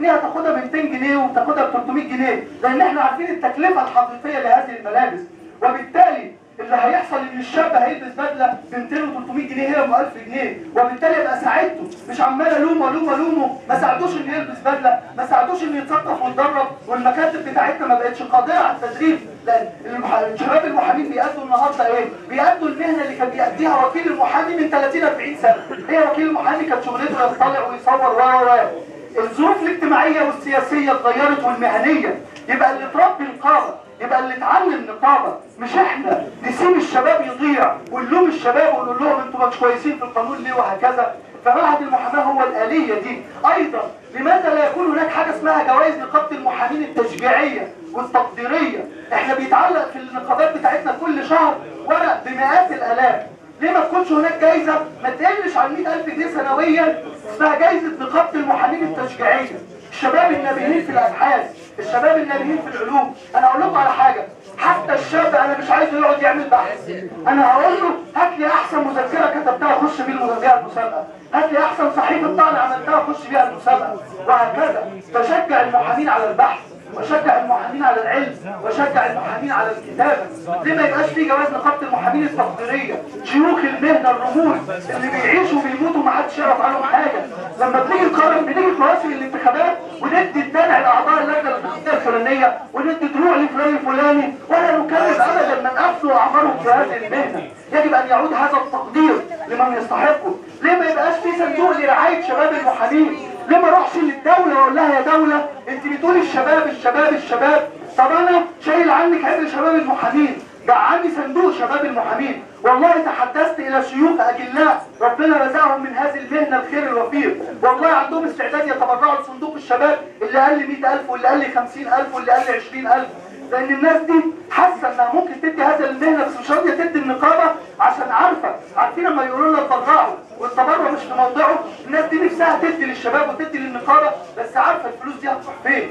جنيه هتاخدها ب 200 جنيه وتاخدها ب 300 جنيه لان احنا عارفين التكلفه الحقيقيه لهذه الملابس وبالتالي اللي هيحصل ان الشاب هيلبس بدله ب 200 و 300 جنيه هي ب 1000 جنيه وبالتالي يبقى ساعدته مش عمال الومه الومه الومه ما ساعدوش انه يلبس بدله ما ساعدوش انه يتثقف ويتدرب والمكاتب بتاعتنا ما بقتش قادره على التدريب لان المح... الشباب المحامين بيأدوا النهارده ايه؟ بيأدوا المهنه اللي كان بيأديها وكيل المحامي من 30 40 سنه هي وكيل المحامي كانت شغلته يطلع ويصور و و الظروف الاجتماعيه والسياسيه اتغيرت والمهنيه يبقى اللي اتربي نقابه يبقى اللي اتعلم نقابه مش احنا نسيب الشباب يضيع ونلوم الشباب ونقول لهم انتوا مش كويسين في القانون ليه وهكذا فمعهد المحاماه هو الاليه دي ايضا لماذا لا يكون هناك حاجه اسمها جوائز نقابه المحامين التشجيعيه والتقديريه احنا بيتعلق في النقابات بتاعتنا كل شهر ورق بمئات الالاف ليه ما تكونش هناك جايزه ما تقلش عن 100000 جنيه سنويا اسمها جايزه نقابه المحامين التشجيعيه الشباب النابهين في الابحاث الشباب النابهين في العلوم انا اقول لكم على حاجه حتى الشاب انا مش عايزه يقعد يعمل بحث انا هقول له هات لي احسن مذكره كتبتها خش بيه بيها المسابقه هات لي احسن صحيفه طعن عملتها خش بيها المسابقه وهكذا بشجع المحامين على البحث وشجع المحامين على العلم وشجع المحامين على الكتابة ليه ما يبقاش في جواز نقابة المحامين التقديرية شيوخ المهنة الرموز اللي بيعيشوا وبيموتوا ما حدش يعرف عنهم حاجة لما بنيجي نقارن بنيجي في مواسم الانتخابات وندي الدلع لاعضاء اللجنة الانتخابية الفلانية وندي دروع لفلان الفلاني ولا نكلف ابدا من اصل اعمارهم في هذه المهنة يجب ان يعود هذا التقدير لمن يستحقه ليه ما يبقاش في صندوق لرعاية شباب المحامين ليه ما اروحش للدولة واقول لها يا دولة انت بتقولي الشباب الشباب الشباب طب انا شايل عنك عبء شباب المحامين جعلني صندوق شباب المحامين والله تحدثت الى شيوخ اجلاء ربنا رزقهم من هذه المهنه الخير الوفير والله عندهم استعداد يتبرعوا لصندوق الشباب اللي قال لي 100000 واللي قال لي 50000 واللي قال لي 20000 لان الناس دي حاسه انها ممكن تدي هذا المهنه بس مش راضيه تدي النقابه عشان عارفه عارفين لما يقولوا لنا اتبرعوا والتبرع مش في موضعه الناس دي نفسها تدي للشباب وتدي للنقابه بس عارفه الفلوس دي هتروح فين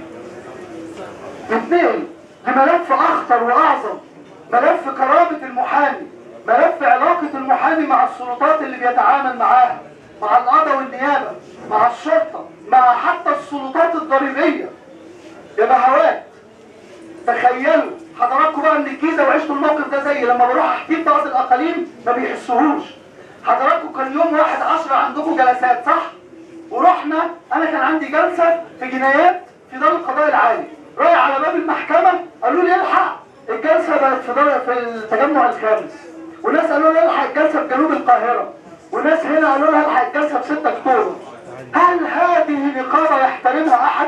اثنين لملف اخطر واعظم ملف كرامه المحامي ملف علاقه المحامي مع السلطات اللي بيتعامل معاها مع القضاء والنيابه مع الشرطه مع حتى السلطات الضريبيه يا بهوات تخيلوا حضراتكم بقى من الجيزه وعشتوا الموقف ده زي لما بروح احكي في بعض الاقاليم ما بيحسوهوش حضراتكم كان يوم واحد عشرة عندكم جلسات صح؟ ورحنا انا كان عندي جلسه في جنايات في دار القضاء العالي رايح على باب المحكمه قالوا لي الحق الجلسه بقت في دار في التجمع الخامس وناس قالوا لي الحق الجلسه في جنوب القاهره وناس هنا قالوا لي الحق الجلسه في 6 اكتوبر هل هذه نقابه يحترمها احد؟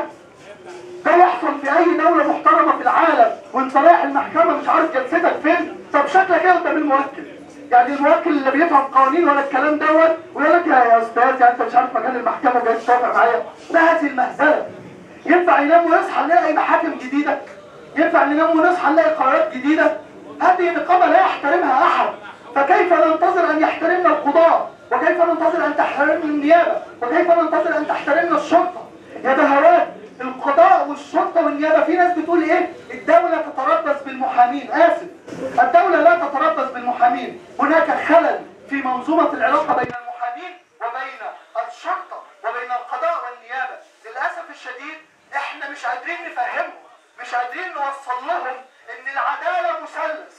ده يحصل في اي دولة محترمة في العالم وانت رايح المحكمة مش عارف جلستك فين طب شكلك ايه قدام الموكل يعني الموكل اللي بيفهم قوانين ولا الكلام دوت ويقول لك يا استاذ يعني انت مش عارف مكان المحكمة وجاي تتوافق معايا ده هذه المهزلة ينفع ينام ويصحى نلاقي محاكم جديدة ينفع ننام ونصحى نلاقي قرارات جديدة هذه نقابة لا يحترمها احد فكيف ننتظر ان يحترمنا القضاء وكيف ننتظر ان تحترمنا النيابة وكيف ننتظر ان تحترمنا الشرطة يا بهوات القضاء والشرطة والنيابة في ناس بتقول ايه الدولة تتربص بالمحامين اسف الدولة لا تتربص بالمحامين هناك خلل في منظومة العلاقة بين المحامين وبين الشرطة وبين القضاء والنيابة للأسف الشديد احنا مش قادرين نفهمهم مش قادرين نوصل لهم ان العدالة مثلث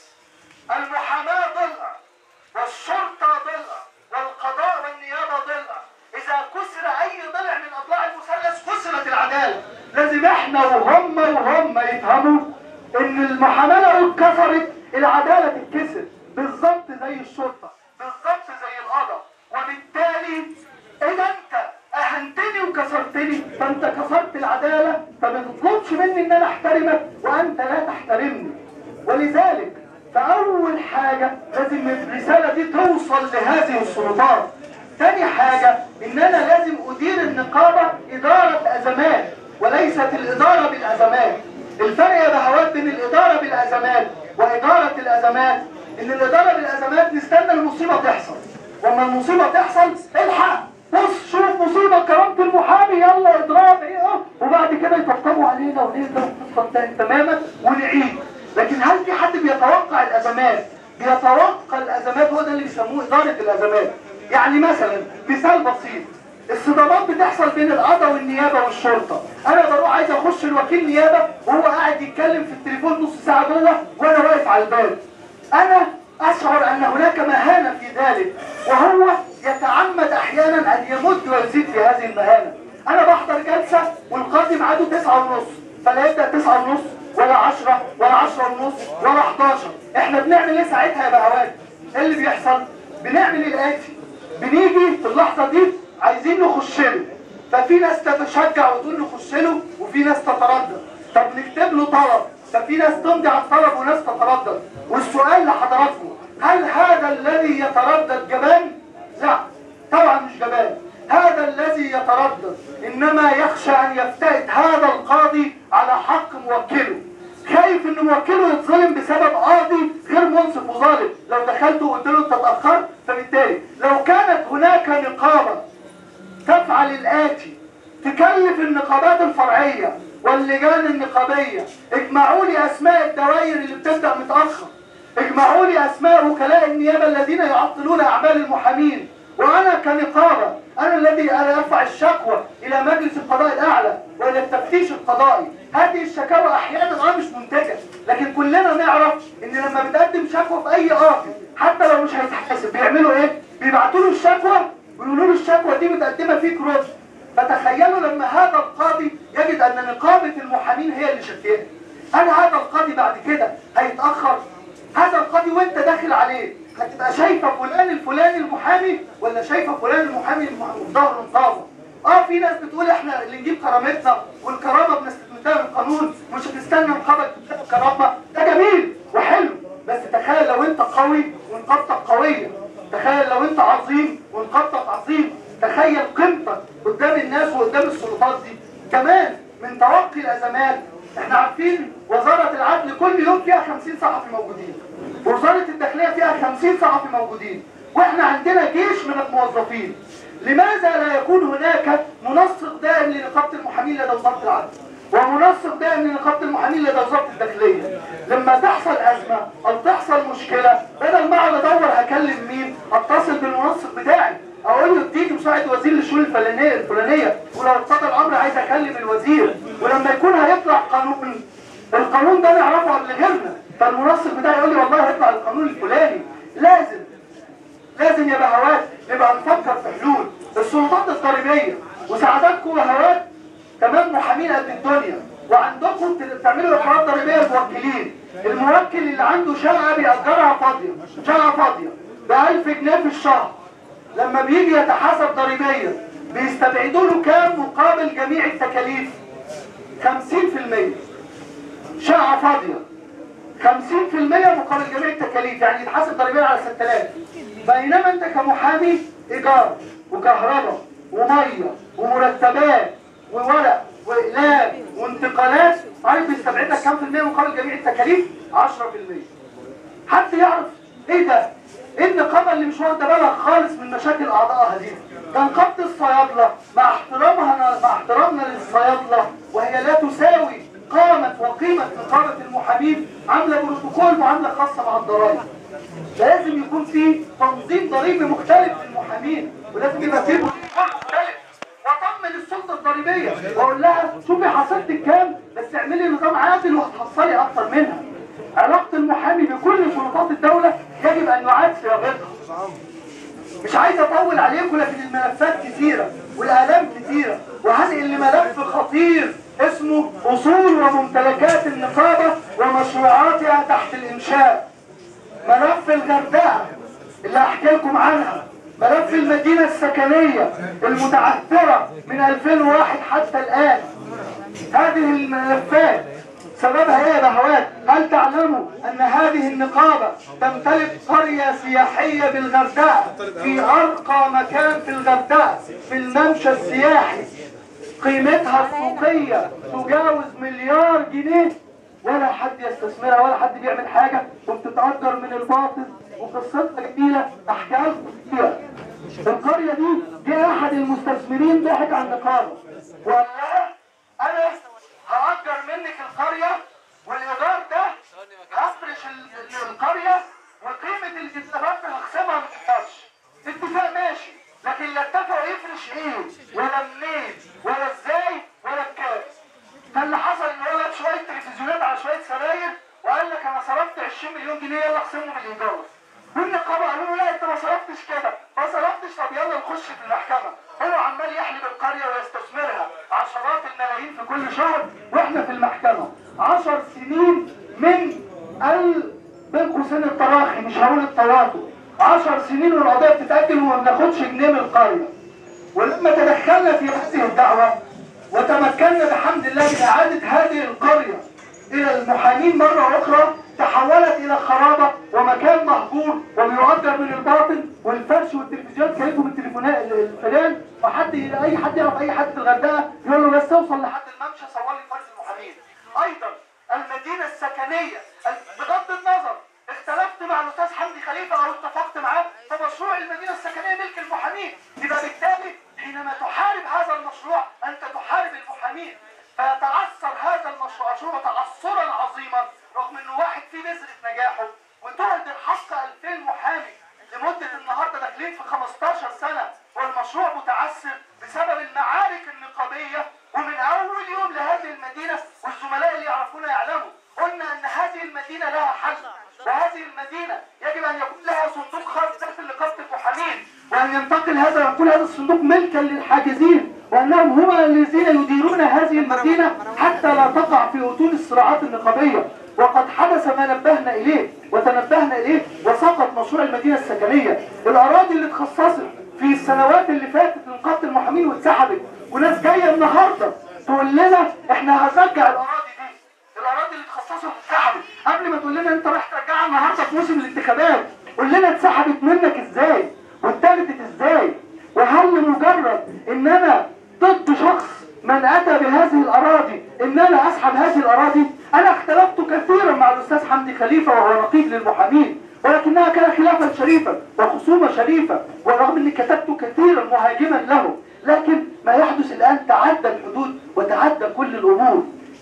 المحاماة ضلع والشرطة ضلع والقضاء والنيابة ضلع إذا كسر أي ضلع من أضلاع المثلث كسرت العدالة لازم إحنا وهم وهم يفهموا إن المحاماة لو اتكسرت العدالة تتكسر بالظبط زي الشرطة بالظبط زي القضاء وبالتالي إذا أنت أهنتني وكسرتني فأنت كسرت العدالة فما تطلبش مني إن أنا أحترمك وأنت لا تحترمني ولذلك فأول حاجة لازم الرسالة دي توصل لهذه السلطات تاني حاجة ان انا لازم ادير النقابة ادارة ازمات وليست الادارة بالازمات الفرق يا بهوات بين الادارة بالازمات وادارة الازمات ان الادارة بالازمات نستنى المصيبة تحصل واما المصيبة تحصل الحق بص شوف مصيبة كرامة المحامي يلا اضراب ايه اه وبعد كده يطبطبوا علينا ونهدى والقصة انتهت تماما ونعيد لكن هل في حد بيتوقع الازمات بيتوقع الازمات هو ده اللي بيسموه ادارة الازمات يعني مثلا مثال بسيط الصدامات بتحصل بين القضاء والنيابة والشرطة انا بروح عايز اخش الوكيل نيابه وهو قاعد يتكلم في التليفون نص ساعه جوه وانا واقف على الباب انا اشعر ان هناك مهانه في ذلك وهو يتعمد احيانا ان يمد ويزيد في هذه المهانه انا بحضر جلسه والقاضي ميعاده تسعة ونص فلا يبدا تسعة ونص ولا عشرة ولا عشرة ونص ولا 11 احنا بنعمل ايه ساعتها يا بهوات ايه اللي بيحصل بنعمل الاتي بنيجي في اللحظه دي عايزين نخش له ففي ناس تتشجع وتقول نخش له وفي ناس تتردد طب نكتب له طلب ففي ناس تمضي على الطلب وناس تتردد والسؤال لحضراتكم هل هذا الذي يتردد جبان؟ لا طبعا مش جبان هذا الذي يتردد انما يخشى ان يفتئت هذا القاضي على حق موكله خايف ان موكله يتظلم بسبب قاضي غير منصف وظالم لو دخلت وقلت له انت اتاخرت فبالتالي لو كانت هناك نقابه تفعل الآتي تكلف النقابات الفرعية واللجان النقابية اجمعوا لي أسماء الدوائر اللي بتبدأ متأخر اجمعوا لي أسماء وكلاء النيابة الذين يعطلون أعمال المحامين وأنا كنقابة أنا الذي أنا أرفع الشكوى إلى مجلس القضاء الأعلى وإلى التفتيش القضائي هذه الشكاوى أحيانا أه مش منتجة لكن كلنا نعرف إن لما بتقدم شكوى في أي قاضي حتى لو مش هيتحاسب بيعملوا إيه؟ بيبعتوا له الشكوى ويقولوا له الشكوى دي متقدمه فيك رد فتخيلوا لما هذا القاضي يجد ان نقابه المحامين هي اللي شكلها هل هذا القاضي بعد كده هيتاخر هذا القاضي وانت داخل عليه هتبقى شايفه فلان الفلاني المحامي ولا شايفه فلان المحامي المح- ظهر انقاذه اه في ناس بتقول احنا اللي نجيب كرامتنا والكرامه بنستمدها من القانون مش هتستنى نقابه تديك الكرامه ده جميل وحلو بس تخيل لو انت قوي ونقابتك قويه تخيل لو انت عظيم ونقابتك عظيم تخيل قيمتك قدام الناس وقدام السلطات دي كمان من توقي الازمات احنا عارفين وزارة العدل كل يوم فيها 50 صحفي موجودين وزارة الداخلية فيها 50 صحفي موجودين واحنا عندنا جيش من الموظفين لماذا لا يكون هناك منسق دائم لنقابة المحامين لدى وزارة العدل ومنسق دائم لنقابة المحامين لدى وزارة الداخلية لما تحصل أزمة أو تحصل مشكلة بدل ما اقعد ادور هكلم مين اتصل بالمنسق بتاعي اقول له اديني مساعد وزير للشؤون الفلانيه الفلانيه ولو اقتضى الامر عايز اكلم الوزير ولما يكون هيطلع قانون القانون ده نعرفه قبل غيرنا فالمنسق بتاعي يقول لي والله هيطلع القانون الفلاني لازم لازم يا بهوات نبقى نفكر في حلول السلطات الضريبيه وسعادتكم بهوات تمام محامين قد الدنيا وعندكم ت- تعملوا اقرارات ضريبيه للموكلين الموكل اللي عنده شقه بيأجرها فاضيه شقه فاضيه ب 1000 جنيه في الشهر لما بيجي يتحاسب ضريبيا بيستبعدوا له كام مقابل جميع التكاليف 50% شقه فاضيه 50% مقابل جميع التكاليف يعني يتحاسب ضريبيا على 6000 بينما انت كمحامي ايجار وكهرباء وميه ومرتبات وورق واقلام وانتقالات عارف بيستبعد لك كام في المية مقابل جميع التكاليف 10% حد يعرف ايه ده ايه النقابه اللي مش واخده بالها خالص من مشاكل اعضائها دي ده نقابه الصيادله مع احترامها مع احترامنا للصيادله وهي لا تساوي قامة وقيمة نقابة المحامين عاملة بروتوكول معاملة خاصة مع الضرائب لازم يكون في تنظيم ضريبي مختلف للمحامين ولازم يبقى في بروتوكول مختلف واطمن السلطه الضريبيه واقول لها شوفي حصلتك كام بس اعملي نظام عادل وهتحصلي اكتر منها علاقه المحامي بكل سلطات الدوله يجب ان يعاد صياغتها مش عايز اطول عليكم لكن الملفات كثيره والالام كثيره وهنقل لملف خطير اسمه اصول وممتلكات النقابه ومشروعاتها تحت الانشاء ملف الغردقه اللي هحكي لكم عنها ملف المدينه السكنيه المتعثره من 2001 حتى الان هذه الملفات سببها ايه يا بهوات؟ هل تعلموا ان هذه النقابة تمتلك قرية سياحية بالغردقة في ارقى مكان في الغردقة في الممشى السياحي قيمتها السوقية تجاوز مليار جنيه ولا حد يستثمرها ولا حد بيعمل حاجة وبتتأجر من الباطل وقصتها جميلة احكيها لكم كتير القرية دي جه احد المستثمرين ضحك على النقابة وقال لها انا هأجر منك القرية والإيجار ده هفرش ال- القرية وقيمة الجزارات هخصمها ما تحصلش اتفاق ماشي لكن لا اتفقوا يفرش ايه ولا منين ولا ازاي ولا بكام 20 مليون جنيه يلا اقسمهم بالايجار والنقابه قالوا له لا انت ما صرفتش كده ما صرفتش طب يلا نخش في المحكمه هو عمال يحلب القريه ويستثمرها عشرات الملايين في كل شهر واحنا في المحكمه 10 سنين من ال بين قوسين التراخي مش هقول التواطؤ 10 سنين والقضيه بتتاجل وما بناخدش جنيه من القريه ولما تدخلنا في هذه الدعوه وتمكنا بحمد الله من اعاده هذه القريه الى المحامين مرة اخرى تحولت الى خرابة ومكان مهجور وبيؤجر من الباطن والفرش والتلفزيون كيفوا بالتليفونات الفلان وحد اي حد يعرف اي حد في الغردقه يقول له بس اوصل لحد الممشى صور لي فرش المحامين ايضا المدينه السكنيه بغض النظر اختلفت مع الاستاذ حمدي خليفه او اتفقت معاه فمشروع المدينه السكنيه ملك المحامين يبقى بالتالي حينما تحارب هذا المشروع انت تحارب المحامين فيتعثر هذا المشروع تعثرا عظيما رغم انه واحد فيه بذرة نجاحه وتهدر حق 2000 محامي لمدة النهاردة داخلين في 15 سنة والمشروع متعثر بسبب المعارك النقابية ومن أول يوم لهذه المدينة والزملاء اللي يعرفونا يعلموا قلنا أن هذه المدينة لها حل وهذه المدينة يجب أن يكون لها صندوق خاص داخل نقابة المحامين وأن ينتقل هذا ويكون هذا الصندوق ملكا للحاجزين وأنهم هم الذين يديرون هذه المدينة حتى لا تقع في أتون الصراعات النقابية وقد حدث ما نبهنا إليه وتنبهنا إليه وسقط مشروع المدينة السكنية الأراضي اللي اتخصصت في السنوات اللي فاتت لنقابة المحامين واتسحبت وناس جاية النهاردة تقول لنا احنا هنرجع الأراضي دي الأراضي اللي اتخصصت اتسحبت قبل ما تقول لنا انت رايح ترجعها النهاردة في موسم الانتخابات قول لنا اتسحبت منك ازاي واتاخدت ازاي وهل مجرد ان انا ضد شخص من اتى بهذه الاراضي ان انا اسحب هذه الاراضي انا اختلفت كثيرا مع الاستاذ حمدي خليفه وهو نقيب للمحامين ولكنها كان خلافا شريفا وخصومه شريفه ورغم اني كتبت كثيرا مهاجما له لكن ما يحدث الان تعدى الحدود وتعدى كل الامور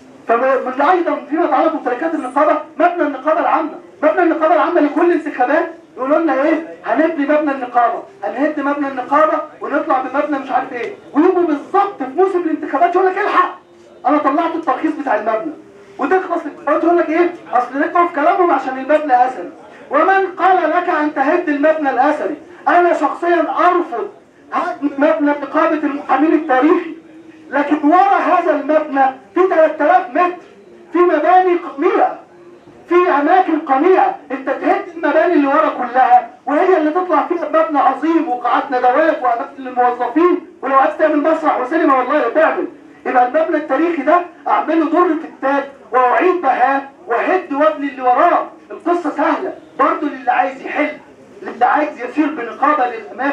فمن ايضا فيما يتعلق بممتلكات النقابه مبنى النقابه العامه مبنى النقابه العامه لكل انتخابات يقولوا لنا ايه هنبني مبنى النقابه هنهد مبنى النقابه ونطلع بمبنى مش عارف ايه ويجوا بالظبط في موسم الانتخابات يقول لك الحق انا طلعت الترخيص بتاع المبنى وتخلص الانتخابات يقول لك ايه اصل نقف كلامهم عشان المبنى اثري ومن قال لك ان تهد المبنى الاثري انا شخصيا ارفض هدم مبنى نقابه المحامين التاريخي لكن ورا هذا المبنى في 3000 متر في مباني قميئة في اماكن قميئة انت تهد المباني اللي ورا كلها وهي اللي تطلع فيها مبنى عظيم وقاعات ندوات واماكن للموظفين ولو عايز تعمل مسرح وسينما والله تعمل يبقى المبنى التاريخي ده اعمله در في التاج واعيد بهاه وهد وابني اللي وراه القصة سهلة برضه للي عايز يحل للي عايز يسير بنقابة للامام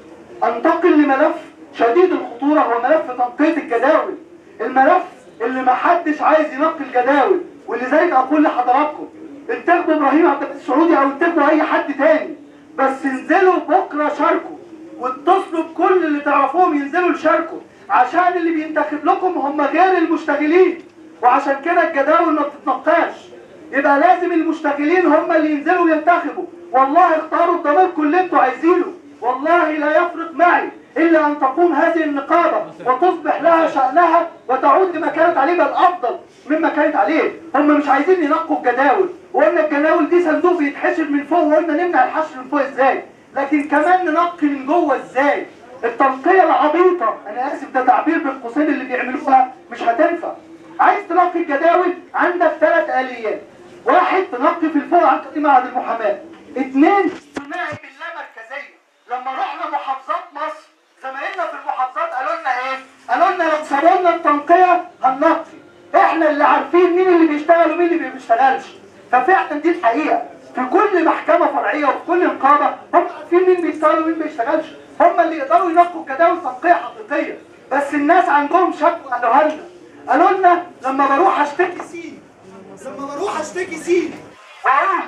انتقل لملف شديد الخطورة هو ملف تنقية الجداول الملف اللي ما حدش عايز ينقي الجداول واللي زي اقول لحضراتكم انتخبوا ابراهيم عبد العزيز السعودي او انتخبوا اي حد تاني بس انزلوا بكره شاركوا واتصلوا بكل اللي تعرفوهم ينزلوا يشاركوا عشان اللي بينتخب لكم هم غير المشتغلين وعشان كده الجداول ما بتتنقاش يبقى لازم المشتغلين هم اللي ينزلوا ينتخبوا والله اختاروا الضميركم اللي انتوا عايزينه والله لا يفرق معي إلا أن تقوم هذه النقابة وتصبح لها شأنها وتعود لما كانت عليه بل أفضل مما كانت عليه هم مش عايزين ينقوا الجداول وقلنا الجداول دي صندوق بيتحشر من فوق وقلنا نمنع الحشر من فوق ازاي لكن كمان ننقي من جوه ازاي التنقية العبيطة أنا آسف ده تعبير بالقوسين اللي بيعملوها مش هتنفع عايز تنقي الجداول عندك ثلاث آليات واحد تنقي في الفوق عن طريق معهد المحاماة اثنين ثنائي باللامركزية لما رحنا محافظات مصر زمايلنا في المحافظات قالوا لنا ايه؟ قالوا لنا لو سابوا لنا التنقيه هننقي احنا اللي عارفين مين اللي بيشتغل ومين اللي ما بيشتغلش ففعلا دي الحقيقه في كل محكمه فرعيه وفي كل نقابه هم عارفين مين بيشتغل ومين ما بيشتغلش هم اللي يقدروا ينقوا جداول تنقيه حقيقيه بس الناس عندهم شكوى قالوها لنا قالوا لنا لما بروح اشتكي سين لما بروح اشتكي سين واقول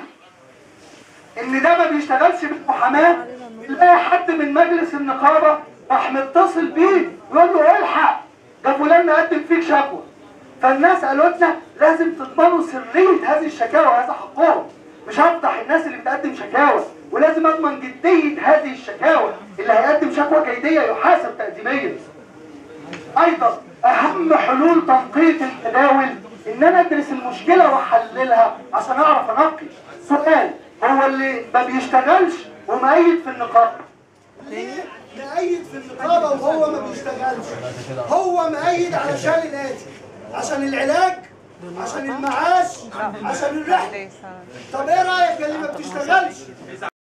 ان ده ما بيشتغلش بالمحاماه يلاقي حد من مجلس النقابه راح متصل بيه يقول له الحق ده فلان مقدم فيك شكوى فالناس قالوا لنا لازم تضمنوا سريه هذه الشكاوى وهذا حقهم مش هفضح الناس اللي بتقدم شكاوى ولازم اضمن جديه هذه الشكاوى اللي هيقدم شكوى جيديه يحاسب تقديميا ايضا اهم حلول تنقية الجداول ان انا ادرس المشكله واحللها عشان اعرف انقي سؤال هو اللي ما بيشتغلش ومؤيد في النقابه ليه مؤيد في النقابه وهو ما بيشتغلش هو مؤيد علشان الاتي عشان العلاج عشان المعاش عشان الرحله طب ايه رايك اللي ما بتشتغلش